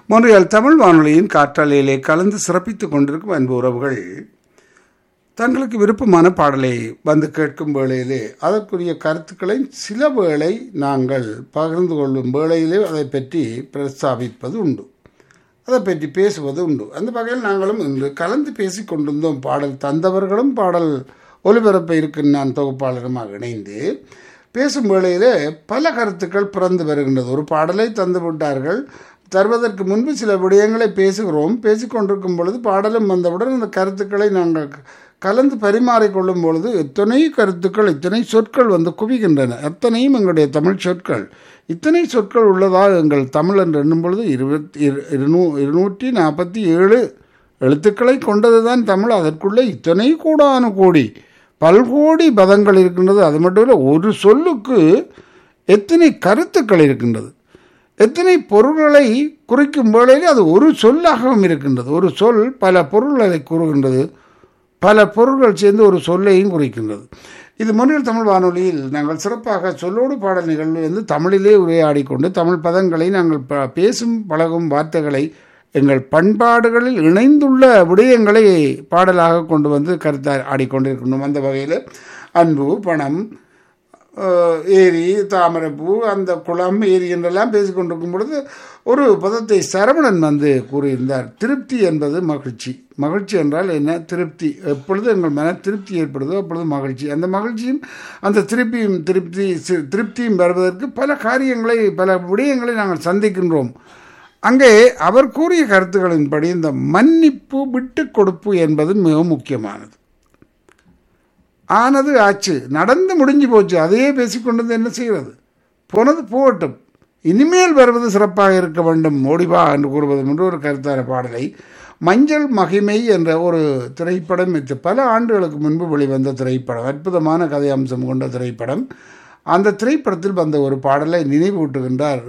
மொன்றியால் தமிழ் வானொலியின் காற்றாலையிலே கலந்து சிறப்பித்துக் கொண்டிருக்கும் அன்பு உறவுகள் தங்களுக்கு விருப்பமான பாடலை வந்து கேட்கும் வேளையிலே அதற்குரிய கருத்துக்களை சில வேளை நாங்கள் பகிர்ந்து கொள்ளும் வேளையிலே அதை பற்றி பிரஸ்தாபிப்பது உண்டு அதை பற்றி பேசுவது உண்டு அந்த வகையில் நாங்களும் இன்று கலந்து பேசி கொண்டிருந்தோம் பாடல் தந்தவர்களும் பாடல் ஒலிபரப்ப இருக்கும் நான் தொகுப்பாளருமாக இணைந்து பேசும் வேளையிலே பல கருத்துக்கள் பிறந்து வருகின்றது ஒரு பாடலை தந்து விட்டார்கள் தருவதற்கு முன்பு சில விடயங்களை பேசுகிறோம் பேசிக்கொண்டிருக்கும் பொழுது பாடலும் வந்தவுடன் அந்த கருத்துக்களை நாங்கள் கலந்து பரிமாறிக்கொள்ளும் பொழுது எத்தனை கருத்துக்கள் இத்தனை சொற்கள் வந்து குவிகின்றன அத்தனையும் எங்களுடைய தமிழ் சொற்கள் இத்தனை சொற்கள் உள்ளதாக எங்கள் தமிழ் என்று எண்ணும் பொழுது இருபத்தி இருநூ இருநூற்றி நாற்பத்தி ஏழு எழுத்துக்களை கொண்டது தான் தமிழ் அதற்குள்ளே இத்தனை கூடான கோடி பல்கோடி பதங்கள் இருக்கின்றது அது மட்டும் இல்லை ஒரு சொல்லுக்கு எத்தனை கருத்துக்கள் இருக்கின்றது எத்தனை பொருள்களை குறிக்கும் வேளையில் அது ஒரு சொல்லாகவும் இருக்கின்றது ஒரு சொல் பல பொருள்களை கூறுகின்றது பல பொருள்கள் சேர்ந்து ஒரு சொல்லையும் குறிக்கின்றது இது முன்னில் தமிழ் வானொலியில் நாங்கள் சிறப்பாக சொல்லோடு பாடல் நிகழ்வு வந்து தமிழிலே உரையாடி கொண்டு தமிழ் பதங்களை நாங்கள் பேசும் பழகும் வார்த்தைகளை எங்கள் பண்பாடுகளில் இணைந்துள்ள விடயங்களை பாடலாக கொண்டு வந்து கருத்தா ஆடிக்கொண்டிருக்கணும் அந்த வகையில் அன்பு பணம் ஏரி தாமரைப்பூ அந்த குளம் ஏரி என்றெல்லாம் பேசிக்கொண்டிருக்கும் பொழுது ஒரு பதத்தை சரவணன் வந்து கூறியிருந்தார் திருப்தி என்பது மகிழ்ச்சி மகிழ்ச்சி என்றால் என்ன திருப்தி எப்பொழுது எங்கள் மன திருப்தி ஏற்படுதோ அப்பொழுது மகிழ்ச்சி அந்த மகிழ்ச்சியும் அந்த திருப்தியும் திருப்தி திருப்தியும் வருவதற்கு பல காரியங்களை பல விடயங்களை நாங்கள் சந்திக்கின்றோம் அங்கே அவர் கூறிய கருத்துக்களின்படி இந்த மன்னிப்பு விட்டு கொடுப்பு என்பது மிக முக்கியமானது ஆனது ஆச்சு நடந்து முடிஞ்சு போச்சு அதையே பேசிக்கொண்டு என்ன செய்கிறது போனது போகட்டும் இனிமேல் வருவது சிறப்பாக இருக்க வேண்டும் ஓடிவா என்று கூறுவது என்று ஒரு கருத்தான பாடலை மஞ்சள் மகிமை என்ற ஒரு திரைப்படம் பல ஆண்டுகளுக்கு முன்பு வெளிவந்த திரைப்படம் அற்புதமான கதை அம்சம் கொண்ட திரைப்படம் அந்த திரைப்படத்தில் வந்த ஒரு பாடலை நினைவூட்டுகின்றார்